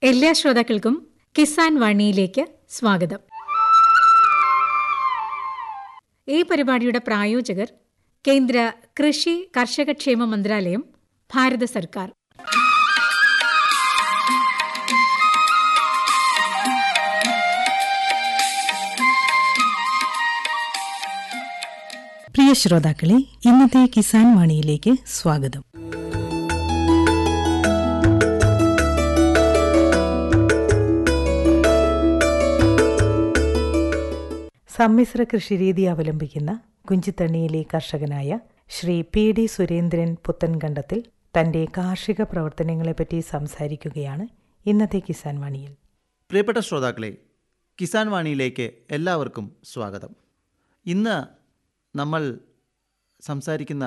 എല്ലാ ശ്രോതാക്കൾക്കും കിസാൻ വാണിയിലേക്ക് സ്വാഗതം ഈ പരിപാടിയുടെ പ്രായോജകർ കേന്ദ്ര കൃഷി കർഷകക്ഷേമ മന്ത്രാലയം ഭാരത സർക്കാർ പ്രിയ ശ്രോതാക്കളെ ഇന്നത്തെ കിസാൻ വാണിയിലേക്ക് സ്വാഗതം സമ്മിശ്ര കൃഷിരീതി അവലംബിക്കുന്ന കുഞ്ചിത്തണ്ണിയിലെ കർഷകനായ ശ്രീ പി ഡി സുരേന്ദ്രൻ പുത്തൻകണ്ടത്തിൽ തന്റെ കാർഷിക പ്രവർത്തനങ്ങളെപ്പറ്റി സംസാരിക്കുകയാണ് ഇന്നത്തെ കിസാൻ വാണിയിൽ പ്രിയപ്പെട്ട ശ്രോതാക്കളെ കിസാൻ വാണിയിലേക്ക് എല്ലാവർക്കും സ്വാഗതം ഇന്ന് നമ്മൾ സംസാരിക്കുന്ന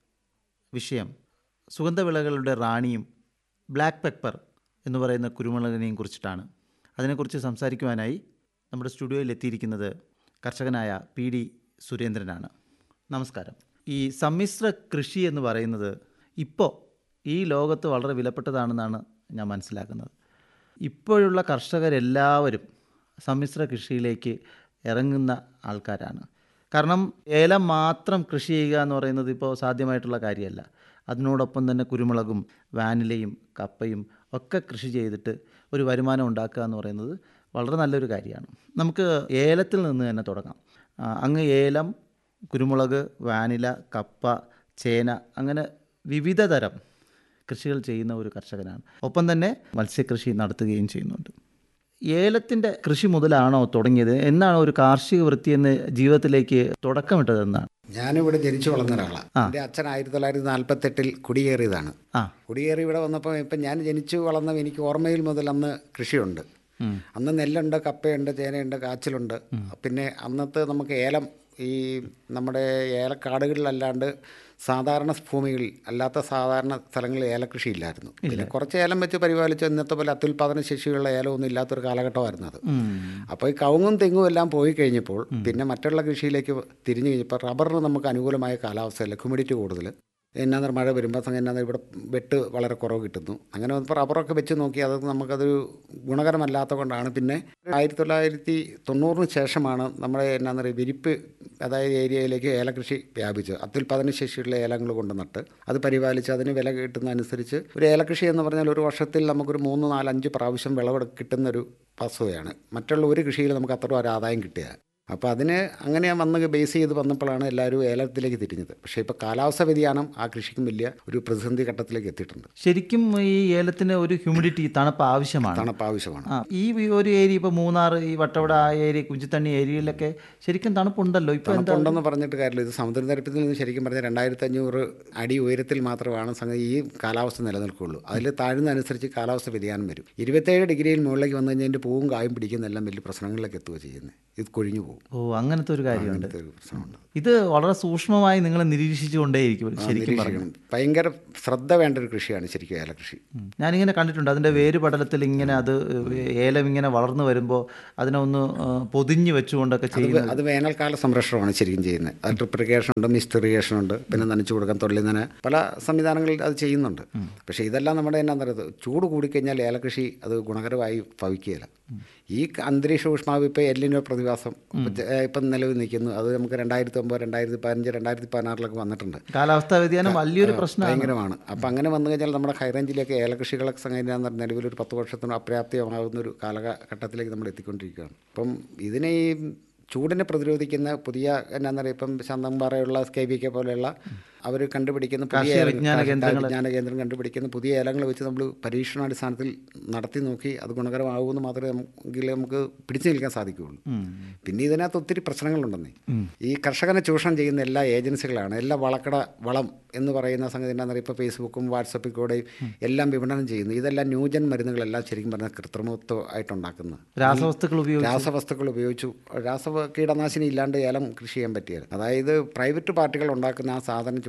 വിഷയം സുഗന്ധവിളകളുടെ റാണിയും ബ്ലാക്ക് പെപ്പർ എന്ന് പറയുന്ന കുരുമുളകിനെയും കുറിച്ചിട്ടാണ് അതിനെക്കുറിച്ച് സംസാരിക്കുവാനായി നമ്മുടെ സ്റ്റുഡിയോയിൽ എത്തിയിരിക്കുന്നത് കർഷകനായ പി ഡി സുരേന്ദ്രനാണ് നമസ്കാരം ഈ സമ്മിശ്ര കൃഷി എന്ന് പറയുന്നത് ഇപ്പോൾ ഈ ലോകത്ത് വളരെ വിലപ്പെട്ടതാണെന്നാണ് ഞാൻ മനസ്സിലാക്കുന്നത് ഇപ്പോഴുള്ള കർഷകരെല്ലാവരും സമ്മിശ്ര കൃഷിയിലേക്ക് ഇറങ്ങുന്ന ആൾക്കാരാണ് കാരണം ഏലം മാത്രം കൃഷി ചെയ്യുക എന്ന് പറയുന്നത് ഇപ്പോൾ സാധ്യമായിട്ടുള്ള കാര്യമല്ല അതിനോടൊപ്പം തന്നെ കുരുമുളകും വാനിലയും കപ്പയും ഒക്കെ കൃഷി ചെയ്തിട്ട് ഒരു വരുമാനം ഉണ്ടാക്കുക എന്ന് പറയുന്നത് വളരെ നല്ലൊരു കാര്യമാണ് നമുക്ക് ഏലത്തിൽ നിന്ന് തന്നെ തുടങ്ങാം ആ, അങ്ങ് ഏലം കുരുമുളക് വാനില കപ്പ ചേന അങ്ങനെ വിവിധ തരം കൃഷികൾ ചെയ്യുന്ന ഒരു കർഷകനാണ് ഒപ്പം തന്നെ മത്സ്യകൃഷി നടത്തുകയും ചെയ്യുന്നുണ്ട് ഏലത്തിൻ്റെ കൃഷി മുതലാണോ തുടങ്ങിയത് എന്നാണ് ഒരു കാർഷിക വൃത്തി എന്ന് ജീവിതത്തിലേക്ക് തുടക്കമിട്ടതെന്നാണ് ഞാനിവിടെ ജനിച്ചു വളർന്ന ഒരാളാണ് എൻ്റെ അച്ഛൻ ആയിരത്തി തൊള്ളായിരത്തി നാൽപ്പത്തെട്ടിൽ കുടിയേറിയതാണ് ആ കുടിയേറി ഇവിടെ വന്നപ്പോൾ ഇപ്പം ഞാൻ ജനിച്ചു വളർന്ന എനിക്ക് ഓർമ്മയിൽ മുതൽ അന്ന് കൃഷിയുണ്ട് അന്ന് നെല്ലുണ്ട് കപ്പയുണ്ട് ചേനയുണ്ട് കാച്ചിലുണ്ട് പിന്നെ അന്നത്തെ നമുക്ക് ഏലം ഈ നമ്മുടെ ഏലക്കാടുകളിലല്ലാണ്ട് സാധാരണ ഭൂമികളിൽ അല്ലാത്ത സാധാരണ സ്ഥലങ്ങളിൽ ഏലകൃഷി ഇല്ലായിരുന്നു പിന്നെ കുറച്ച് ഏലം വെച്ച് പരിപാലിച്ച് ഇന്നത്തെ പോലെ അത്യുൽപാദന ശേഷിയുള്ള ഏലമൊന്നും ഇല്ലാത്തൊരു കാലഘട്ടമായിരുന്നു അത് അപ്പോൾ ഈ കവുങ്ങും തെങ്ങും എല്ലാം പോയി കഴിഞ്ഞപ്പോൾ പിന്നെ മറ്റുള്ള കൃഷിയിലേക്ക് തിരിഞ്ഞു കഴിഞ്ഞപ്പോൾ റബ്ബറിന് നമുക്ക് അനുകൂലമായ കാലാവസ്ഥയല്ല ഹ്യൂമിഡിറ്റി കൂടുതൽ എന്നാന്ന് മഴ വരുമ്പോൾ സംഗതി എന്നാന്ന് ഇവിടെ വെട്ട് വളരെ കുറവ് കിട്ടുന്നു അങ്ങനെ വന്നപ്പോൾ റബ്ബറൊക്കെ വെച്ച് നോക്കി അത് നമുക്കതൊരു ഗുണകരമല്ലാത്ത കൊണ്ടാണ് പിന്നെ ആയിരത്തി തൊള്ളായിരത്തി തൊണ്ണൂറിന് ശേഷമാണ് നമ്മുടെ എന്നാന്ന് പറയുക വിരിപ്പ് അതായത് ഏരിയയിലേക്ക് ഏലകൃഷി വ്യാപിച്ചത് അത്യുൽപാദന ശേഷിയുള്ള ഏലങ്ങൾ കൊണ്ട് നട്ട് അത് പരിപാലിച്ച് അതിന് വില കിട്ടുന്ന അനുസരിച്ച് ഒരു ഏലകൃഷി എന്ന് പറഞ്ഞാൽ ഒരു വർഷത്തിൽ നമുക്കൊരു മൂന്ന് നാല് അഞ്ച് പ്രാവശ്യം വിളവ് കിട്ടുന്ന ഒരു വസ്തുതയാണ് മറ്റുള്ള ഒരു കൃഷിയിൽ നമുക്ക് അത്ര ഒരു ആദായം കിട്ടുക അപ്പോൾ അതിന് അങ്ങനെ വന്ന് ബേസ് ചെയ്ത് വന്നപ്പോഴാണ് എല്ലാവരും ഏലത്തിലേക്ക് തിരിഞ്ഞത് പക്ഷേ ഇപ്പോൾ കാലാവസ്ഥ വ്യതിയാനം ആ കൃഷിക്കും വലിയ ഒരു പ്രതിസന്ധി ഘട്ടത്തിലേക്ക് എത്തിയിട്ടുണ്ട് ശരിക്കും ഈ ഏലത്തിന് ഒരു ഹ്യൂമിഡിറ്റി തണുപ്പ് ആവശ്യമാണ് തണുപ്പ് ആവശ്യമാണ് ആ ഈ ഒരു ഏരിയ ഇപ്പോൾ മൂന്നാർ ഈ വട്ടവട ആ ഏരിയ കുഞ്ചിത്തണ്ണി ഏരിയയിലൊക്കെ ശരിക്കും തണുപ്പുണ്ടല്ലോ ഇപ്പോൾ എന്താ തണുപ്പുണ്ടെന്ന് പറഞ്ഞിട്ട് കാര്യമില്ല ഇത് സമുദ്രനിരപ്പിൽ നിന്ന് ശരിക്കും പറഞ്ഞാൽ രണ്ടായിരത്തി അഞ്ഞൂറ് അടി ഉയരത്തിൽ മാത്രമാണ് സംഗതി ഈ കാലാവസ്ഥ നിലനിൽക്കുകയുള്ളൂ അതിൽ താഴ്ന്നതനുസരിച്ച് കാലാവസ്ഥ വ്യതിയാനം വരും ഇരുപത്തേഴ് ഡിഗ്രിയിൽ മുകളിലേക്ക് വന്നു കഴിഞ്ഞാൽ അതിൻ്റെ പൂവും കായും പിടിക്കുന്നെല്ലാം വലിയ പ്രശ്നങ്ങളിലേക്ക് എത്തുക ചെയ്യുന്നത് ഇത് കൊഴിഞ്ഞു പോകും ഓ അങ്ങനത്തെ ഒരു കാര്യമുണ്ട് അങ്ങനത്തെ ഒരു പ്രശ്നമുണ്ട് ഇത് വളരെ സൂക്ഷ്മമായി നിങ്ങൾ നിരീക്ഷിച്ചുകൊണ്ടേയിരിക്കും ശരിക്കും പറഞ്ഞു ഭയങ്കര ശ്രദ്ധ വേണ്ട ഒരു കൃഷിയാണ് ശരിക്കും ഏലകൃഷി ഉം. ഞാനിങ്ങനെ കണ്ടിട്ടുണ്ട് അതിൻ്റെ വേര് പടലത്തിൽ ഇങ്ങനെ അത് ഏലം ഇങ്ങനെ വളർന്നു വരുമ്പോൾ അതിനെ ഒന്ന് ആ, പൊതിഞ്ഞ് വെച്ചുകൊണ്ടൊക്കെ അത് ചെയ്യുന്നത് വേ- അത് വേനൽക്കാല സംരക്ഷണമാണ് ശരിക്കും ചെയ്യുന്നത് അത് ട്രിപ്പ് ഇറിഗേഷൻ ഉണ്ട് മിസ്റ്റ് ഇറിഗേഷൻ ഉണ്ട് പിന്നെ നനച്ചു കൊടുക്കാൻ തൊള്ളി നന പല സംവിധാനങ്ങളിൽ അത് ചെയ്യുന്നുണ്ട് പക്ഷേ ഇതെല്ലാം നമ്മുടെ എന്നാ പറയുന്നത് ചൂട് കൂടിക്കഴിഞ്ഞാൽ ഏലകൃഷി അത് ഗുണകരമായി ഭവിക്കുകയില്ല ഈ അന്തരീക്ഷ ഊഷ്മാവ് ഇപ്പോൾ എല്ലിനോ പ്രതിഭാസം ഇപ്പം നിലവിൽ നിൽക്കുന്നു അത് നമുക്ക് രണ്ടായിരത്തി ഒമ്പത് രണ്ടായിരത്തി പതിനഞ്ച് രണ്ടായിരത്തി പതിനാറിലൊക്കെ വന്നിട്ടുണ്ട് കാലാവസ്ഥാ വ്യതിയാനം വലിയൊരു പ്രശ്നമാണ് ഭയങ്കരമാണ് അപ്പം അങ്ങനെ വന്നു കഴിഞ്ഞാൽ നമ്മുടെ ഹൈറേഞ്ചിലേക്ക് ഏലകൃഷികളൊക്കെ സംഘടന നിലവിൽ ഒരു പത്ത് വർഷത്തിന് അപ്രാപ്തിയമാകുന്ന ഒരു കാലഘട്ടത്തിലേക്ക് നമ്മൾ എത്തിക്കൊണ്ടിരിക്കുകയാണ് അപ്പം ഇതിനെ ഈ ചൂടിനെ പ്രതിരോധിക്കുന്ന പുതിയ എന്നാന്ന് പറയുക ഇപ്പം ശാന്തംപാറയുള്ള സ്കെ ബി കെ പോലെയുള്ള അവർ കണ്ടുപിടിക്കുന്ന പുതിയ കാർഷിക ഏലങ്ങൾ- വിജ്ഞാന കാർഷിക കേന്ദ്രങ്ങൾ. വിജ്ഞാന കേന്ദ്രം കണ്ടുപിടിക്കുന്ന പുതിയ ഏലങ്ങൾ വെച്ച് നമ്മൾ പരീക്ഷണാടിസ്ഥാനത്തിൽ നടത്തി നോക്കി അത് ഗുണകരമാകുമെന്ന് മാത്രമേ നമുക്കെങ്കിൽ നമുക്ക് പിടിച്ചു നിൽക്കാൻ സാധിക്കുകയുള്ളൂ പിന്നെ ഇതിനകത്ത് ഒത്തിരി പ്രശ്നങ്ങളുണ്ടെന്നേ ഈ കർഷകനെ ചൂഷണം ചെയ്യുന്ന എല്ലാ ഏജൻസികളാണ് എല്ലാ വളക്കട വളം എന്ന് പറയുന്ന സംഗതി എന്താണെന്ന് പറയുക ഇപ്പോൾ ഫേസ്ബുക്കും വാട്സപ്പിൽ കൂടെയും എല്ലാം വിപണനം ചെയ്യുന്നു ഇതെല്ലാം ന്യൂജൻ മരുന്നുകളെല്ലാം ശരിക്കും പറഞ്ഞാൽ കൃത്രിമത്വമായിട്ടുണ്ടാക്കുന്നത് രാസവസ്തുക്കൾ ഉപയോഗിച്ച് രാസവസ്തുക്കൾ ഉപയോഗിച്ചു രാസ കീടനാശിനി ഇല്ലാണ്ട് ഏലം കൃഷി ചെയ്യാൻ പറ്റിയത് അതായത് പ്രൈവറ്റ് പാർട്ടികൾ ഉണ്ടാക്കുന്ന ആ സാധനം ചുമ്മാ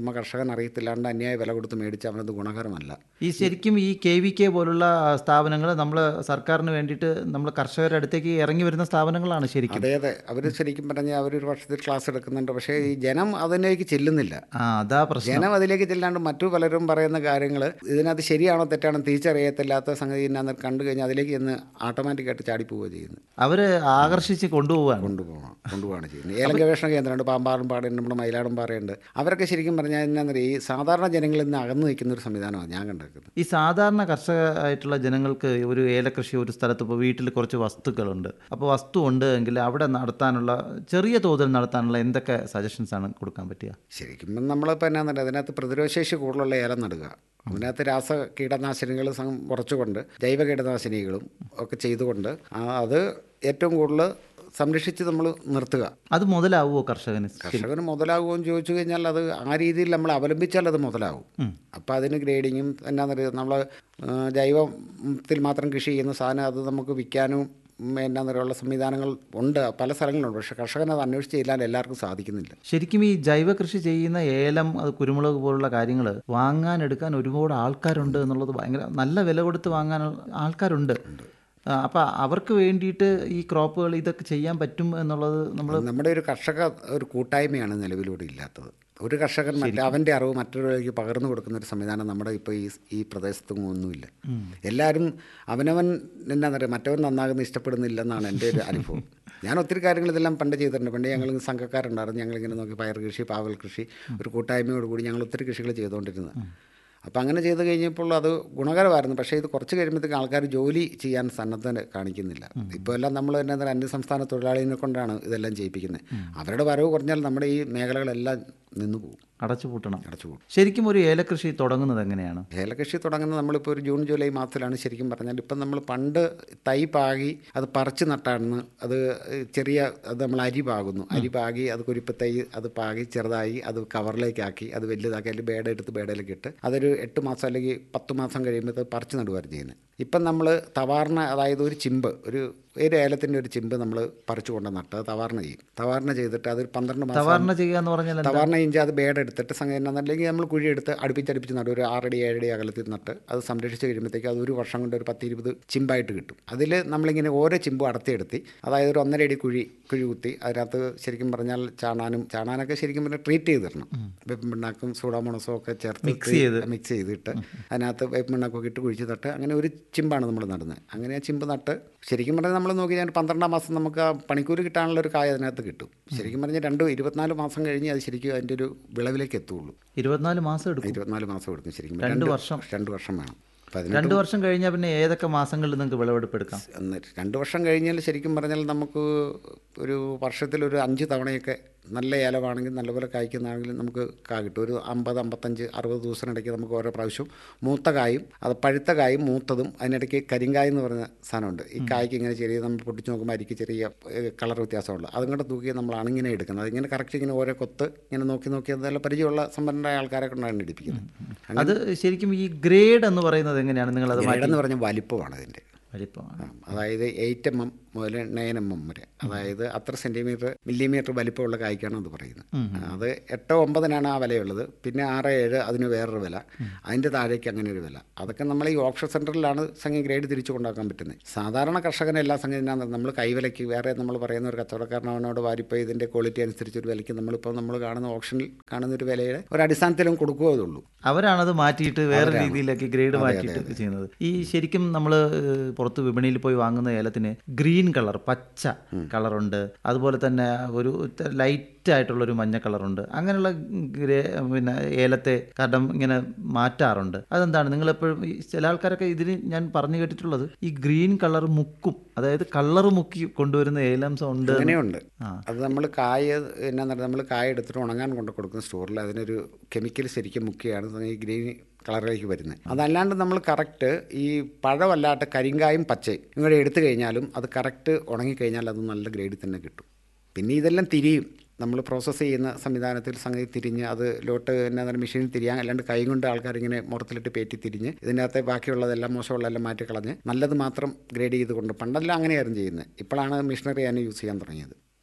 ചുമ്മാ കർഷകൻ അറിയത്തില്ലാണ്ട് അന്യായ വില കൊടുത്ത് മേടിച്ച് അവനത് ഗുണകരമല്ല ഈ ശരിക്കും ഈ കെ വി കെ പോലുള്ള സ്ഥാപനങ്ങൾ നമ്മൾ സർക്കാരിന് വേണ്ടിയിട്ട് നമ്മൾ കർഷകരുടെ അടുത്തേക്ക് ഇറങ്ങി വരുന്ന സ്ഥാപനങ്ങളാണ് ശരിക്കും അതെ അതെ അവർ ശരിക്കും പറഞ്ഞാൽ അവരൊരു വർഷത്തിൽ ക്ലാസ് എടുക്കുന്നുണ്ട് പക്ഷേ ഈ ജനം അതിലേക്ക് ചെല്ലുന്നില്ല ആ അതാ പ്രശ്നം ജനം അതിലേക്ക് ചെല്ലാണ്ട് മറ്റു പലരും പറയുന്ന കാര്യങ്ങൾ ഇതിനകത്ത് ശരിയാണോ തെറ്റാണോ തിരിച്ചറിയത്തില്ലാത്ത സംഗതി എന്നാന്ന് കണ്ടു കഴിഞ്ഞാൽ അതിലേക്ക് ചെന്ന് ഓട്ടോമാറ്റിക്കായിട്ട് ചാടിപ്പോവുക ചെയ്യുന്നത് അവർ ആകർഷിച്ച് കൊണ്ടുപോവാണ് കൊണ്ടുപോകണം കൊണ്ടുപോവാണ് ചെയ്യുന്നത് ഏലം ഗവേഷണ കേന്ദ്രമുണ്ട് പാമ്പാടും പാടുണ്ട് നമ്മുടെ മയിലാടും പാറയുണ്ട് അവരൊക്കെ ശരിക്കും പറഞ്ഞാൽ എന്നാന്ന് ഈ സാധാരണ ജനങ്ങളിൽ നിന്ന് അകന്നു നിൽക്കുന്ന ഒരു സംവിധാനമാണ് ഞാൻ കണ്ടിരിക്കുന്നത് ഈ സാധാരണ കർഷകരായിട്ടുള്ള ജനങ്ങൾക്ക് ഒരു ഏലകൃഷി ഒരു സ്ഥലത്ത് ഇപ്പോൾ വീട്ടിൽ കുറച്ച് വസ്തുക്കളുണ്ട് അപ്പോൾ വസ്തു ഉണ്ട് എങ്കിൽ അവിടെ നടത്താനുള്ള ചെറിയ തോതിൽ നടത്താനുള്ള എന്തൊക്കെ സജഷൻസ് ആണ് കൊടുക്കാൻ പറ്റുക ശരിക്കും നമ്മളിപ്പോൾ എന്നാന്ന് പറയുക അതിനകത്ത് പ്രതിരോധശേഷി കൂടുതലുള്ള ഏലം നടുക അതിനകത്ത് രാസ കീടനാശിനികൾ സം- കുറച്ചുകൊണ്ട് ജൈവ കീടനാശിനികളും ഒക്കെ ചെയ്തുകൊണ്ട് ആ അത് ഏറ്റവും കൂടുതൽ സംരക്ഷിച്ച് നമ്മൾ നിർത്തുക അത് മുതലാവുമോ കർഷകന് കർഷകന് മുതലാകുമോ എന്ന് ചോദിച്ചു കഴിഞ്ഞാൽ അത് ആ രീതിയിൽ നമ്മൾ അവലംബിച്ചാൽ അത് മുതലാവും അപ്പോൾ അതിന് ഗ്രേഡിങ്ങും എന്നാന്ന് പറയുക നമ്മൾ ജൈവത്തിൽ മാത്രം കൃഷി ചെയ്യുന്ന സാധനം അത് നമുക്ക് വിൽക്കാനും ഉം, എന്നാന്ന് പറയുക സംവിധാനങ്ങൾ ഉണ്ട് പല സ്ഥലങ്ങളുണ്ട് പക്ഷേ കർഷകൻ അത് അന്വേഷിച്ച് ചെല്ലാൻ എല്ലാവർക്കും സാധിക്കുന്നില്ല ശരിക്കും ഈ ജൈവ കൃഷി ചെയ്യുന്ന ഏലം അത് കുരുമുളക് പോലുള്ള കാര്യങ്ങൾ വാങ്ങാൻ എടുക്കാൻ ഒരുപാട് ആൾക്കാരുണ്ട് എന്നുള്ളത് ഭയങ്കര നല്ല വില കൊടുത്ത് വാങ്ങാൻ ആൾക്കാരുണ്ട് അപ്പം അവർക്ക് വേണ്ടിയിട്ട് ഈ ക്രോപ്പുകൾ ഇതൊക്കെ ചെയ്യാൻ പറ്റും എന്നുള്ളത് നമ്മൾ നമ്മുടെ ഒരു കർഷക ഒരു കൂട്ടായ്മയാണ് നിലവിലൂടെ ഇല്ലാത്തത് ഒരു കർഷകൻ മറ്റേ അവൻ്റെ അറിവ് മറ്റൊരാളിലേക്ക് പകർന്നു കൊടുക്കുന്ന ഒരു സംവിധാനം നമ്മുടെ ഇപ്പോൾ ഈ ഈ പ്രദേശത്തും ഒന്നുമില്ല എല്ലാവരും അവനവൻ എന്നാ പറയുക മറ്റവൻ നന്നാകുന്ന ഇഷ്ടപ്പെടുന്നില്ലെന്നാണ് എൻ്റെ ഒരു അനുഭവം ഞാൻ ഒത്തിരി കാര്യങ്ങൾ ഇതെല്ലാം പണ്ട് ചെയ്തിട്ടുണ്ട് പണ്ട് ഞങ്ങൾ സംഘക്കാരുണ്ടായിരുന്നു ഞങ്ങളിങ്ങനെ നോക്കി പയർ കൃഷി പാവൽ കൃഷി ഒരു കൂട്ടായ്മയോട് കൂടി ഞങ്ങൾ ഒത്തിരി കൃഷികൾ ചെയ്തുകൊണ്ടിരുന്നത് അപ്പോൾ അങ്ങനെ ചെയ്ത് കഴിഞ്ഞപ്പോൾ അത് ഗുണകരമായിരുന്നു പക്ഷേ ഇത് കുറച്ച് കഴിയുമ്പോഴത്തേക്ക് ആൾക്കാർ ജോലി ചെയ്യാൻ സന്നദ്ധത കാണിക്കുന്നില്ല ഇപ്പോൾ എല്ലാം നമ്മൾ തന്നെ എന്താ അന്യ സംസ്ഥാന തൊഴിലാളിനെ കൊണ്ടാണ് ഇതെല്ലാം ചെയ്യിപ്പിക്കുന്നത് അവരുടെ വരവ് കുറഞ്ഞാൽ നമ്മുടെ ഈ മേഖലകളെല്ലാം നിന്നു പോകും അടച്ചു പൂട്ടണം അടച്ചു പോകും ശരിക്കും ഒരു ഏലകൃഷി തുടങ്ങുന്നത് എങ്ങനെയാണ് ഏലകൃഷി തുടങ്ങുന്നത് നമ്മളിപ്പോൾ ഒരു ജൂൺ ജൂലൈ മാസത്തിലാണ് ശരിക്കും പറഞ്ഞാൽ ഇപ്പം നമ്മൾ പണ്ട് തൈ പാകി അത് പറിച്ച് നട്ടാണ് അത് ചെറിയ അത് നമ്മൾ അരി പാകുന്നു അരി പാകി അത് കുരിപ്പ് തൈ അത് പാകി ചെറുതായി അത് കവറിലേക്കാക്കി അത് വലുതാക്കി അതിൽ ബേഡ എടുത്ത് ബേഡയിലേക്ക് ഇട്ട് അതൊരു എട്ട് മാസം അല്ലെങ്കിൽ പത്ത് മാസം കഴിയുമ്പോൾ അത് പറിച്ച് നടുവായിരുന്നു ചെയ്യുന്നത് ഇപ്പം നമ്മൾ തവാറിന അതായത് ഒരു ചിമ്പ് ഒരു ഒരു ഏലത്തിൻ്റെ ഒരു ചിമ്പ് നമ്മൾ പറിച്ചു കൊണ്ട് നട്ട് അത് തവാറിന ചെയ്യും തവാറിന ചെയ്തിട്ട് അത് പന്ത്രണ്ട് മാസം തവാറിന ചെയ്യുക എന്ന് പറഞ്ഞാൽ എന്താ? തവാറിന ഇഞ്ചി അത് ബേഡ് എടുത്തിട്ട് സംഗതി അല്ലെങ്കിൽ നമ്മൾ കുഴി എടുത്ത് അടുപ്പിച്ചടുപ്പിച്ച് നടും ഒരു ആറടി ഏഴടി അകലത്തിൽ നട്ട് അത് സംരക്ഷിച്ച് കഴിയുമ്പോഴത്തേക്ക് അത് ഒരു വർഷം കൊണ്ട് ഒരു പത്ത് ഇരുപത് ചിമ്പായിട്ട് കിട്ടും അതിൽ നമ്മളിങ്ങനെ ഓരോ ചിമ്പും അടത്തിയെടുത്തി അതായത് ഒരു ഒന്നര അടി കുഴി കുഴി കുത്തി അതിനകത്ത് ശരിക്കും പറഞ്ഞാൽ ചാണാനും ചാണാനൊക്കെ ശരിക്കും പറഞ്ഞാൽ ട്രീറ്റ് ചെയ്ത് തരണം വേപ്പിൻ പിണ്ണാക്കും സൂഡാമോണസും ഒക്കെ ചേർത്ത് Mix ചെയ്ത്. മിക്സ് ചെയ്തിട്ട് അതിനകത്ത് വേപ്പിൻ പിണ്ണാക്കൊക്കെ ഇട്ട് കുഴിച്ച് നട്ട് അങ്ങനെ ഒരു ചിമ്പാണ് നമ്മൾ നടുന്നത് അങ്ങനെ ആ ചിമ്പ് നട്ട് ശരിക്കും പറഞ്ഞാൽ നമ്മൾ നോക്കി ഞാൻ പന്ത്രണ്ടാം മാസം നമുക്ക് ആ പണിക്കൂലി കിട്ടാനുള്ള ഒരു കായ അതിനകത്ത് കിട്ടും ശരിക്കും പറഞ്ഞാൽ രണ്ട് ഇരുപത്തിനാല് മാസം കഴിഞ്ഞ് അത് ശരിക്കും അതിൻ്റെ ഒരു വിളവിലേക്ക് എത്തുള്ളൂ ഇരുപത്തിനാല് മാസം എടുക്കും ഇരുപത്തിനാല് മാസം എടുക്കും ശരിക്കും രണ്ട് വർഷം. രണ്ട് വർഷം വേണം അപ്പം അതിന് രണ്ട് വർഷം കഴിഞ്ഞാൽ പിന്നെ ഏതൊക്കെ മാസങ്ങളിൽ നിങ്ങൾക്ക് വിളവെടുപ്പ് എടുക്കാം എന്ന് രണ്ട് വർഷം കഴിഞ്ഞാൽ ശരിക്കും പറഞ്ഞാൽ നമുക്ക് ഒരു വർഷത്തിലൊരു അഞ്ച് തവണയൊക്കെ നല്ല ഏലമാണെങ്കിൽ നല്ലപോലെ കായ്ക്കുന്നതാണെങ്കിൽ നമുക്ക് കാ കിട്ടും ഒരു അമ്പത് അമ്പത്തഞ്ച് അറുപത് ദിവസത്തിനിടയ്ക്ക് നമുക്ക് ഓരോ പ്രാവശ്യം മൂത്ത കായും അത് പഴുത്ത കായും മൂത്തതും അതിനിടയ്ക്ക് കരിങ്കായ എന്ന് പറഞ്ഞ സാധനമുണ്ട് ഈ കായ്ക്ക് ഇങ്ങനെ ചെറിയ നമ്മൾ പൊട്ടിച്ച് നോക്കുമ്പോൾ അരിക്ക് ചെറിയ കളർ വ്യത്യാസമുള്ളൂ അതും കൂടെ തൂക്കി നമ്മൾ അണിങ്ങനെ എടുക്കുന്നത് അതിങ്ങനെ കറക്റ്റ് ഇങ്ങനെ ഓരോ കൊത്ത് ഇങ്ങനെ നോക്കി നോക്കി അതെല്ലാം പരിചയമുള്ള സമ്പന്നരായ ആൾക്കാരെ കൊണ്ടാണ് ഇടിപ്പിക്കുന്നത് അത് ശരിക്കും ഈ ഗ്രേഡ് എന്ന് പറയുന്നത് എങ്ങനെയാണ് നിങ്ങൾ അത് ഗ്രേഡ് എന്ന് പറഞ്ഞ വലിപ്പമാണ് അതിൻ്റെ വലിപ്പമാണ് അതായത് എയ്റ്റ് എം എം മുതൽ നയൻ എം എം വരെ അതായത് അത്ര സെൻറ്റിമീറ്റർ മില്ലിമീറ്റർ വലിപ്പമുള്ള കായ്ക്കാണ് അത് പറയുന്നത് അത് എട്ടോ ഒമ്പതിനാണ് ആ വിലയുള്ളത് പിന്നെ ആറ് ഏഴ് അതിന് വേറൊരു വില അതിൻ്റെ താഴേക്ക് അങ്ങനെ ഒരു വില അതൊക്കെ നമ്മൾ ഈ ഓപ്ഷൻ സെൻറ്ററിലാണ് സംഗതി ഗ്രേഡ് തിരിച്ചു കൊണ്ടാക്കാൻ പറ്റുന്നത് സാധാരണ കർഷകന് എല്ലാ സംഗതി നമ്മൾ കൈവിലയ്ക്ക് വേറെ നമ്മൾ പറയുന്ന ഒരു കച്ചവടക്കാരനവനോട് വാരിപ്പോൾ ഇതിൻ്റെ ക്വാളിറ്റി അനുസരിച്ച് ഒരു വിലയ്ക്ക് നമ്മളിപ്പോൾ നമ്മൾ കാണുന്ന ഓപ്ഷനിൽ കാണുന്ന ഒരു വിലയുടെ ഒരു അടിസ്ഥാനത്തിലും കൊടുക്കുകയോ അതുള്ളൂ അവരാണത് മാറ്റിയിട്ട് വേറെ രീതിയിലേക്ക് ഗ്രേഡ് മാറ്റിയിട്ട് ചെയ്യുന്നത് ഈ ശരിക്കും നമ്മൾ പുറത്ത് വിപണിയിൽ പോയി വാങ്ങുന്ന ഏലത്തിന് ഗ്രീൻ കളർ പച്ച കളറുണ്ട് അതുപോലെ തന്നെ ഒരു ലൈറ്റ് ആയിട്ടുള്ള ഒരു മഞ്ഞ കളറുണ്ട് അങ്ങനെയുള്ള ഗ്രേ പിന്നെ ഏലത്തെ കടം ഇങ്ങനെ മാറ്റാറുണ്ട് അതെന്താണ് നിങ്ങൾ എപ്പോഴും ഈ ചില ആൾക്കാരൊക്കെ ഇതിന് ഞാൻ പറഞ്ഞു കേട്ടിട്ടുള്ളത് ഈ ഗ്രീൻ കളർ മുക്കും അതായത് കളർ മുക്കി കൊണ്ടുവരുന്ന ഏലംസ് ഉണ്ട് എന്ന്. അങ്ങനെയുണ്ട് ആ. അത് നമ്മൾ കായ എന്നാ നമ്മൾ കായ എടുത്തിട്ട് ഉണങ്ങാൻ കൊണ്ട് കൊടുക്കുന്ന സ്റ്റോറിൽ അതിനൊരു കെമിക്കൽ ശരിക്കും മുക്കിയാണ് ഈ ഗ്രീൻ കളറിലേക്ക് വരുന്നത് അതല്ലാണ്ട് നമ്മൾ കറക്റ്റ് ഈ പഴമല്ലാത്ത കരിങ്കായും പച്ചയും ഇങ്ങോട്ട് എടുത്തു കഴിഞ്ഞാലും അത് കറക്റ്റ് ഉണങ്ങിക്കഴിഞ്ഞാൽ അത് നല്ല ഗ്രേഡിൽ തന്നെ കിട്ടും പിന്നെ ഇതെല്ലാം തിരിയും നമ്മൾ പ്രോസസ്സ് ചെയ്യുന്ന സംവിധാനത്തിൽ സംഗതി തിരിഞ്ഞ് അത് ലോട്ട് എന്നാ പറയുക മെഷീനിൽ തിരിയാൻ അല്ലാണ്ട് കൈ കൊണ്ട് ആൾക്കാർ ഇങ്ങനെ മുറത്തിലിട്ട് പേറ്റി തിരിഞ്ഞ് ഇതിനകത്തെ ബാക്കിയുള്ളതെല്ലാം മോശമുള്ളതെല്ലാം മാറ്റി കളഞ്ഞ് നല്ലത് മാത്രം ഗ്രേഡ് ചെയ്ത് കൊണ്ട് പണ്ടെല്ലാം അങ്ങനെയായിരുന്നു ചെയ്യുന്നത് ഇപ്പോഴാണ് മെഷീനറി ഞാൻ യൂസ് ചെയ്യാൻ തുടങ്ങിയത്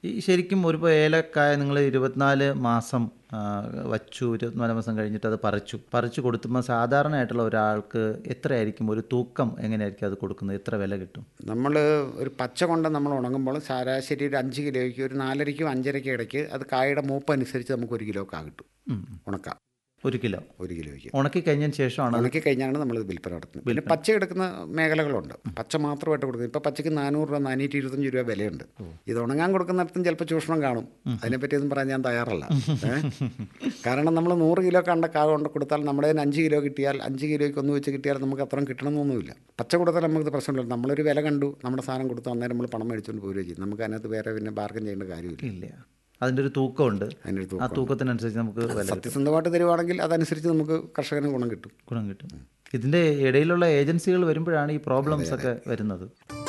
ഈ ശരിക്കും ഒരു ഇപ്പോൾ ഏലക്കായ നിങ്ങൾ ഇരുപത്തിനാല് മാസം ആ, വച്ചു ഇരുപത്തിനാല് മാസം കഴിഞ്ഞിട്ട് അത് പറിച്ചു പറിച്ചു കൊടുത്തുമ്പോൾ സാധാരണയായിട്ടുള്ള ഒരാൾക്ക് എത്രയായിരിക്കും ഒരു തൂക്കം എങ്ങനെയായിരിക്കും അത് കൊടുക്കുന്നത് എത്ര വില കിട്ടും നമ്മൾ ഒരു പച്ച കൊണ്ട് നമ്മൾ ഉണങ്ങുമ്പോൾ ശരാശരി ഒരു അഞ്ച് കിലോയ്ക്ക് ഒരു നാലരയ്ക്കും അഞ്ചരയ്ക്കും ഇടയ്ക്ക് അത് കായയുടെ മൂപ്പ് അനുസരിച്ച് നമുക്ക് ഒരു കിലോ കാ കിട്ടും ഉണക്കാം ഒരു കിലോ ഒരു കിലോയ്ക്ക് ഉണക്കി കഴിഞ്ഞതിന് ശേഷമാണ് അത് ഉണക്കി കഴിഞ്ഞാണ് നമ്മൾ വിൽപ്പന നടത്തുന്നത് പിന്നെ പച്ച എടുക്കുന്ന മേഖലകളുണ്ട് പച്ച മാത്രമായിട്ട് കൊടുക്കുന്നത് ഇപ്പോൾ പച്ചയ്ക്ക് നാനൂറ് രൂപ നാനൂറ്റി ഇരുപത്തഞ്ച് രൂപ വിലയുണ്ട് ഇത് ഉണങ്ങാൻ കൊടുക്കുന്നിടത്തും ചിലപ്പോൾ ചൂഷണം കാണും അതിനെപ്പറ്റിയൊന്നും പറയാൻ ഞാൻ തയ്യാറല്ല ഏ? കാരണം നമ്മൾ നൂറ് കിലോ കണ്ട കാ കൊണ്ട് കൊടുത്താൽ നമ്മുടെ കയ്യിൽ അഞ്ച് കിലോ കിട്ടിയാൽ അഞ്ച് കിലോയ്ക്ക് ഒന്ന് വെച്ച് കിട്ടിയാൽ നമുക്ക് അത്രയും കിട്ടണമെന്നൊന്നുമില്ല പച്ച കൊടുത്താൽ നമുക്ക് പ്രശ്നമില്ല നമ്മളൊരു വില കണ്ടു നമ്മുടെ സാധനം കൊടുത്തു അന്നേരം നമ്മൾ പണം മേടിച്ചുകൊണ്ട് പോരുകയും ചെയ്യും നമുക്ക് അതിനകത്ത് വേറെ പിന്നെ ബാർഗൻ ചെയ്യേണ്ട കാര്യമില്ല ഇല്ല അതിൻ്റെ ഒരു തൂക്കമുണ്ട് അതിൻ്റെ ഒരു ആ തൂക്കം തൂക്കത്തിനനുസരിച്ച് നമുക്ക് വില കിട്ടും സത്യസന്ധമായിട്ട് തരുവാണെങ്കിൽ അതനുസരിച്ച് നമുക്ക് കർഷകന് ഗുണം കിട്ടും ഗുണം കിട്ടും ഇതിൻ്റെ ഇടയിലുള്ള ഏജൻസികൾ വരുമ്പോഴാണ് ഈ പ്രോബ്ലംസ് ഒക്കെ വരുന്നത്